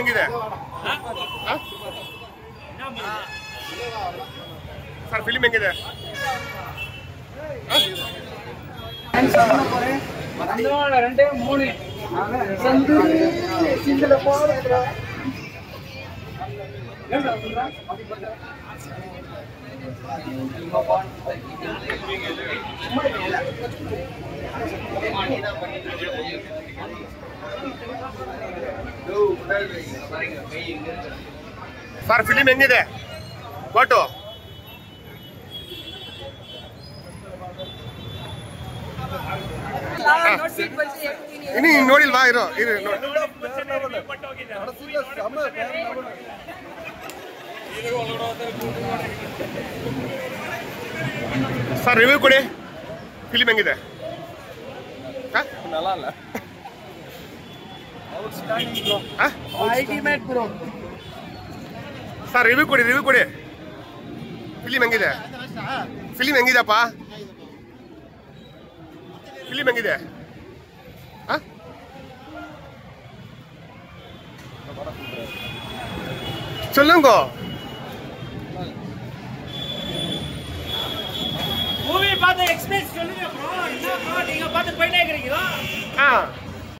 ಹೆಂಗಿದೆ ಆ? Sir film ಹೆಂಗಿದೆ ரெண்டே மூணு சிங்கிள் ಸರ್ ಫಿಲಿಮ್ ಹೆಂಗಿದೆ ಕೊಟ್ಟು ಇನ್ನು ನೀನ್ ನೋಡಿಲ್ವಾ ಇರೋ ಇರು ನೋಡಿ ಸರ್ ರಿವ್ಯೂ ಕೊಡಿ ಫಿಲಿಮ್ ಹೆಂಗಿದೆ ಆ? ಆ? ಅಲ್ಟಿಮೇಟ್ ಬ್ರೋ ಸರ್ ರಿವ್ಯೂ ಕೊಡಿ ರಿವ್ಯೂ ಕೊಡಿ ಫಿಲಿಮ್ ಹೆಂಗಿದೆ ಫಿಲಿಮ್ ಹೆಂಗಿದೆಪ್ಪ ಫಿಲಿಮ್ ಹೆಂಗಿದೆ ಆ? சொல்லுங்க மூவி பார்த்த எக்ஸ்பீரியன்ஸ் சொல்லுங்க ப்ரோ என்ன ப்ரோ நீங்க பார்த்து போயிட்டே இருக்கிறீங்களா ஆ